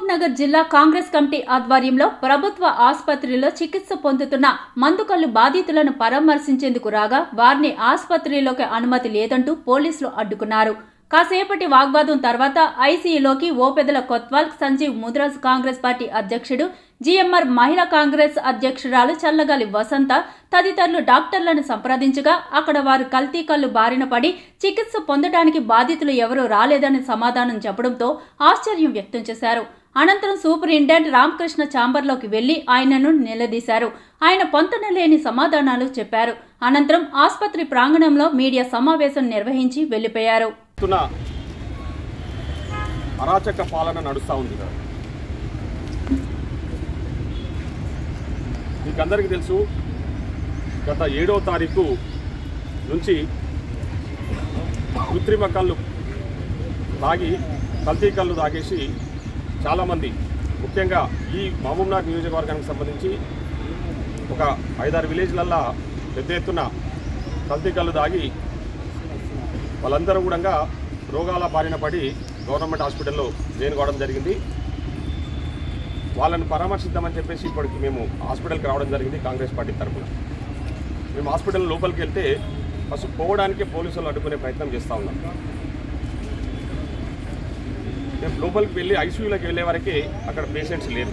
నగర్ జిల్లా కాంగ్రెస్ కమిటీ ఆధ్వర్యంలో ప్రభుత్వ ఆసుపత్రిలో చికిత్స పొందుతున్న మందుకల్లు బాధితులను పరామర్శించేందుకు రాగా వారిని ఆసుపత్రిలోకి అనుమతి లేదంటూ పోలీసులు అడ్డుకున్నారు కాసేపటి వాగ్వాదం తర్వాత ఐసీయూలోకి ఓపెదల కొత్వాల్ సంజీవ్ ముద్రాజ్ కాంగ్రెస్ పార్టీ అధ్యక్షుడు జీఎంఆర్ మహిళా కాంగ్రెస్ అధ్యక్షురాలు చల్లగాలి వసంత తదితరులు డాక్టర్లను సంప్రదించగా అక్కడ వారు కల్తీ కళ్ళు బారిన పడి చికిత్స పొందడానికి బాధితులు ఎవరూ రాలేదని సమాధానం చెప్పడంతో ఆశ్చర్యం వ్యక్తం చేశారు అనంతరం సూపరింటెండెంట్ రామకృష్ణ ఛాంబర్లోకి వెళ్లి ఆయనను నిలదీశారు ఆయన పొంతన లేని సమాధానాలు చెప్పారు అనంతరం ఆసుపత్రి ప్రాంగణంలో మీడియా సమావేశం నిర్వహించి వెళ్లిపోయారు ఎత్తున అరాచక పాలన నడుస్తూ ఉంది మీకు అందరికీ తెలుసు గత ఏడవ తారీఖు నుంచి కృత్రిమ కళ్ళు తాగి కల్తీ కళ్ళు తాగేసి చాలామంది ముఖ్యంగా ఈ మహబూబ్నాథ్ నియోజకవర్గానికి సంబంధించి ఒక ఐదారు విలేజ్లల్లో పెద్ద ఎత్తున కల్తీ కళ్ళు తాగి వాళ్ళందరూ కూడా రోగాల బారిన పడి గవర్నమెంట్ హాస్పిటల్లో జాయిన్ కావడం జరిగింది వాళ్ళని పరామర్శిద్దామని చెప్పేసి ఇప్పటికి మేము హాస్పిటల్కి రావడం జరిగింది కాంగ్రెస్ పార్టీ తరఫున మేము హాస్పిటల్ లోపలికి వెళ్తే ఫస్ట్ పోవడానికే పోలీసులు అడ్డుకునే ప్రయత్నం చేస్తూ ఉన్నాం మేము లోపలికి వెళ్ళి ఐసీయూలోకి వెళ్ళే వరకే అక్కడ పేషెంట్స్ లేరు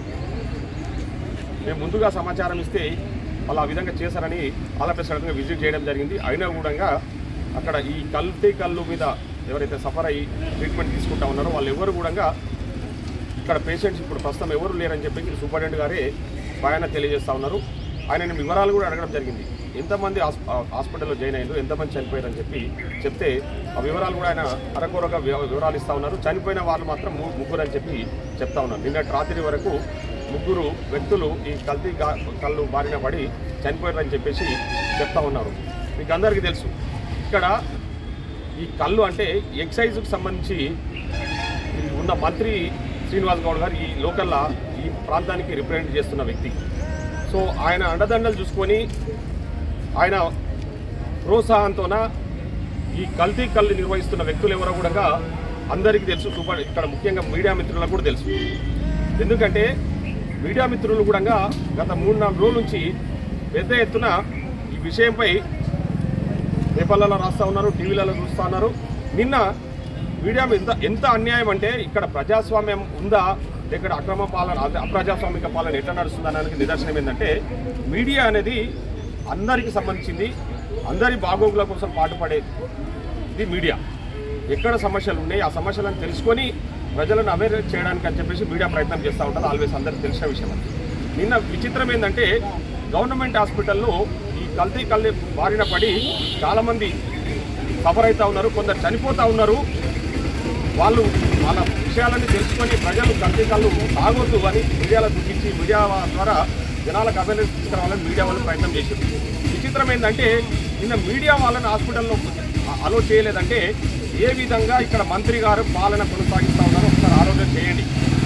మేము ముందుగా సమాచారం ఇస్తే వాళ్ళు ఆ విధంగా చేశారని ఆలపెసడంగా విజిట్ చేయడం జరిగింది అయినా కూడా అక్కడ ఈ కల్తీ కళ్ళు మీద ఎవరైతే సఫర్ అయ్యి ట్రీట్మెంట్ తీసుకుంటా ఉన్నారో వాళ్ళు ఎవరు కూడా ఇక్కడ పేషెంట్స్ ఇప్పుడు ప్రస్తుతం ఎవరు లేరని చెప్పి సూపరింటెండెంట్ గారే పైన తెలియజేస్తా ఉన్నారు ఆయన వివరాలు కూడా అడగడం జరిగింది ఎంతమంది హాస్- హాస్పిటల్లో జాయిన్ అయ్యారు ఎంతమంది చనిపోయారని చెప్పి చెప్తే ఆ వివరాలు కూడా ఆయన అరకొరగా వివ- వివరాలు ఇస్తా ఉన్నారు చనిపోయిన వాళ్ళు మాత్రం ము- ముగ్గురు అని చెప్పి చెప్తా ఉన్నారు నిన్నటి రాత్రి వరకు ముగ్గురు వ్యక్తులు ఈ కల్తీ గా- కళ్ళు బారిన పడి చనిపోయారని చెప్పేసి చెప్తా ఉన్నారు మీకు అందరికీ తెలుసు ఇక్కడ ఈ కళ్ళు అంటే ఎక్సైజ్కి సంబంధించి ఈ ఉన్న మంత్రి శ్రీనివాస్ గౌడ్ గారు ఈ లోకల్లా ఈ ప్రాంతానికి రిప్రజెంట్ చేస్తున్న వ్యక్తి సో ఆయన అండదండలు చూసుకొని ఆయన ప్రోత్సాహంతోన ఈ కల్తీ కళ్ళు నిర్వహిస్తున్న వ్యక్తులు ఎవరో కూడా అందరికీ తెలుసు సూపర్ ఇక్కడ ముఖ్యంగా మీడియా మిత్రులకు కూడా తెలుసు ఎందుకంటే మీడియా మిత్రులు కూడా గత మూడు నాలుగు రోజుల నుంచి పెద్ద ఎత్తున ఈ విషయంపై పేపర్లలో రాస్తూ ఉన్నారు టీవీలలో చూస్తూ ఉన్నారు నిన్న మీడియా ఎంత ఎంత అన్యాయం అంటే ఇక్కడ ప్రజాస్వామ్యం ఉందా ఇక్కడ అక్రమ పాలన అదే అప్రజాస్వామిక పాలన ఎట్లా నడుస్తుంది అనడానికి నిదర్శనం ఏంటంటే మీడియా అనేది అందరికీ సంబంధించింది అందరి బాగోగుల కోసం పాటుపడే ఇది మీడియా ఎక్కడ సమస్యలు ఉన్నాయి ఆ సమస్యలను తెలుసుకొని ప్రజలను అవేర్ చేయడానికి అని చెప్పేసి మీడియా ప్రయత్నం చేస్తూ ఉంటుంది ఆల్వేస్ అందరికీ తెలిసిన విషయం అది నిన్న విచిత్రం ఏంటంటే గవర్నమెంట్ హాస్పిటల్లో ఈ కల్తీ కల్తీ బారిన పడి చాలామంది సఫర్ అవుతూ ఉన్నారు కొందరు చనిపోతూ ఉన్నారు వాళ్ళు వాళ్ళ విషయాలన్నీ తెలుసుకొని ప్రజలు కల్తీ కళ్ళు తాగొద్దు అని మీడియాలో చూపించి మీడియా ద్వారా జనాలకు అవేర్నెస్ తీసుకురావాలని మీడియా వాళ్ళు ప్రయత్నం చేశారు విచిత్రం ఏంటంటే నిన్న మీడియా వాళ్ళని హాస్పిటల్లో అలో చేయలేదంటే ఏ విధంగా ఇక్కడ మంత్రి గారు పాలన కొనసాగిస్తూ ఉన్నారో ఒకసారి ఆలోచన చేయండి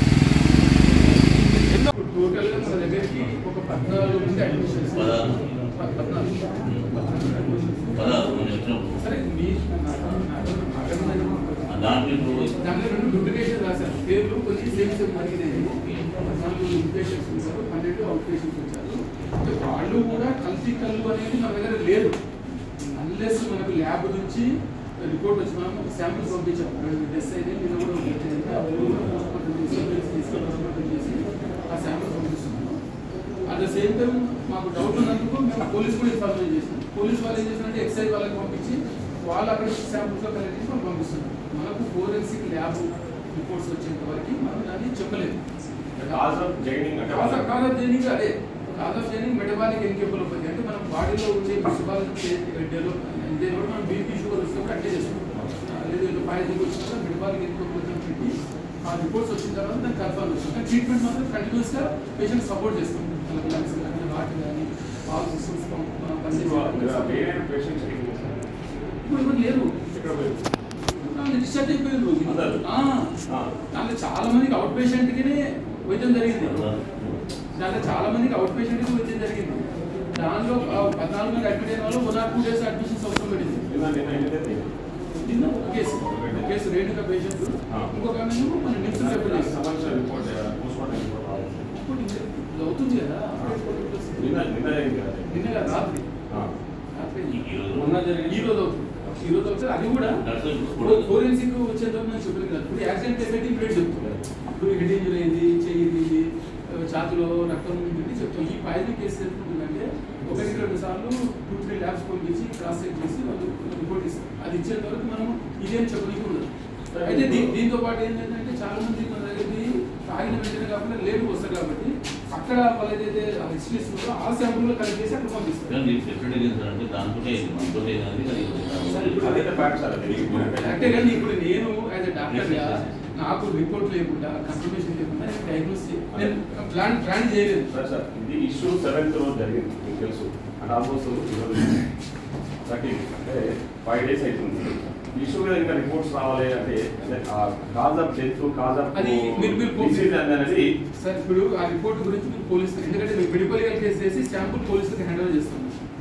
ఎన్నో టోటల్గా మన దగ్గరికి ఒక పద్నాలుగు మంది అడ్మిషన్స్ పద్నాలుగు పదహారు మంది వచ్చినప్పుడు సరే మీ దాంట్లో ఇప్పుడు దాంట్లో రెండు డూప్లికేషన్ రాశారు పేర్లు కొన్ని సేమ్ సేమ్ మరిగినాయి పద్నాలుగు ఇన్పేషెంట్స్ ఉంచారు పన్నెండు అవుట్ పేషెంట్స్ ఉంచారు అంటే వాళ్ళు కూడా కల్తీ కళ్ళు అనేది మన దగ్గర లేదు అన్లెస్ మనకు ల్యాబ్ నుంచి రిపోర్ట్ వచ్చి మనం ఒక శాంపిల్ పంపించాం డెస్ అయితే నేను కూడా పంపించాను. ఆ ఊరు కూడా పోస్ట్మార్టం చేసి తీసుకొని పోస్ట్మార్టం చేసి ఆ శాంపిల్ పంపిస్తున్నాను అట్ ద సేమ్ టైం మాకు డౌట్ ఉన్నందుకు మేము పోలీస్ కూడా ఇన్ఫార్మేషన్ చేసినాం పోలీస్ వాళ్ళు ఏం చేసినట్టే ఎక్సైజ్ వాళ్ళకి పంపించి వాళ్ళు అక్కడ శాంపుల్స్ కలెక్ట్ చేసి మనం పంపిస్తున్నాం మనకు ఫోరెన్సిక్ ల్యాబ్ రిపోర్ట్స్ వచ్చేంత వరకు మనం దాన్ని చెప్పలేదు కాజ్ ఆఫ్ జైనింగ్ అంటే కాజ్ వాళ్ళ ఆఫ్ కాజ్ ఆఫ్ జైనింగ్ అదే cause of dying metabolic encephalopathy అంటే మన బాడీలో ఉండే మెటబాలిక్ డెవలప్ అంటే కూడా మనం బీపీ షుగర్ వచ్చినప్పుడు అంటే చేస్తాం లేదు ఏదో పాయిజన్ వచ్చినప్పుడు మెటబాలిక్ ఎన్కెపలోపతి పెట్టి ఆ రిపోర్ట్స్ వచ్చిన తర్వాత దాన్ని కన్ఫర్మ్ చేస్తాం కానీ ట్రీట్మెంట్ మాత్రం కంటిన్యూస్గా పేషెంట్ సపోర్ట్ చేస్తాం వాళ్ళకి లంగ్స్ కానీ హార్ట్ కానీ ఆల్ సిస్టమ్స్ పనిచేస్తాం పేషెంట్స్ ఇప్పుడు ఎవరు లేరు ఇక్కడ పోయి. డిశ్చార్జ్ అయిపోయారు అందరూ? ఆ, ఆ. దాంట్లో చాలా మందికి అవుట్ పేషెంట్కి వైద్యం జరిగింది దాంట్లో చాలా మందికి అవుట్ పేషెంట్కి వైద్యం జరిగింది దానిలో ఆ, పద్నాలుగు మంది అడ్మిట్ అయిన వాళ్ళు one or two days admissions అవసరం పడింది నిన్న నిన్న ఏంటంటే నిన్న ఒక కేసు ఒక కేసు రేణుక పేషెంట్ ఆ. ఇంకొక ఆమె మన నిమ్స్ సంబంధించిన రిపోర్ట్ నిన్న నిన్న అయింది కదా. నిన్న కాదు, రాత్రి ఆ. రాత్రి ఈ రోజు మొన్న జరిగింది. ఈ రోజు అవుతుంది ఈ రోజు అవుతుంది అది కూడా ఫోరెన్సిక్ వచ్చేందుకు నేను చెప్పలేదు కదా ఇప్పుడు యాక్సిడెంట్ కేసు అయితే ఇప్పుడు చెప్తున్నారు ఇప్పుడు హెడ్ ఇంజరీ అయింది చెయ్యి ఇరిగింది, ఆ, ఛాతిలో రక్తం ఉంటుంది చెప్తాం ఈ పాయిజన్ కేసు ఎందుకుంటుందంటే ఒకటి రెండు సార్లు టూ త్రీ ల్యాబ్స్ పంపించి క్రాస్ చెక్ చేసి వాళ్ళు రిపోర్ట్ ఇస్తారు అది ఇచ్చేంత వరకు మనం ఇదేం చెప్పడానికి ఉండదు అయితే దీ- దీంతో పాటు ఏంటంటే చాలా మంది మన దగ్గరికి తాగిన వెంటనే కాకుండా లేటు వస్తారు కాబట్టి అక్కడ వాళ్ళు ఏదైతే హిస్టరీస్ ఉందో ఆ శాంపుల్ కలెక్ట్ చేసి అక్కడ పంపిస్తారు అంటే దాంతోనే మనతో ఏదైనా అదైతే ఫ్యాక్ట్ సార్ అది. అంటే కానీ ఇప్పుడు నేను యాజ్ ఎ డాక్టర్ గా నాకు రిపోర్ట్ లేకుండా కన్ఫర్మేషన్ లేకుండా నేను డయాగ్నోస్ నేను ప్లాన్ ప్లాన్ చేయలేదు సార్ సార్ ఇది ఇష్యూ సెవెంత్ రోజు జరిగింది మీకు తెలుసు అంటే ఆల్మోస్ట్ థర్టీ అంటే ఫైవ్ డేస్ అవుతుంది ఇష్యూ మీద ఇంకా రిపోర్ట్స్ రావాలి అంటే cause of death cause of అది మీరు- మీరు- డిసీజ్ అనేది సార్ ఇప్పుడు ఆ రిపోర్ట్ గురించి మీరు పోలీసు ఎందుకంటే మేము మెడికల్ కేసు చేసి శాంపుల్ పోలీసులకు హ్యాండ్ ఓవర్ చేస్తాం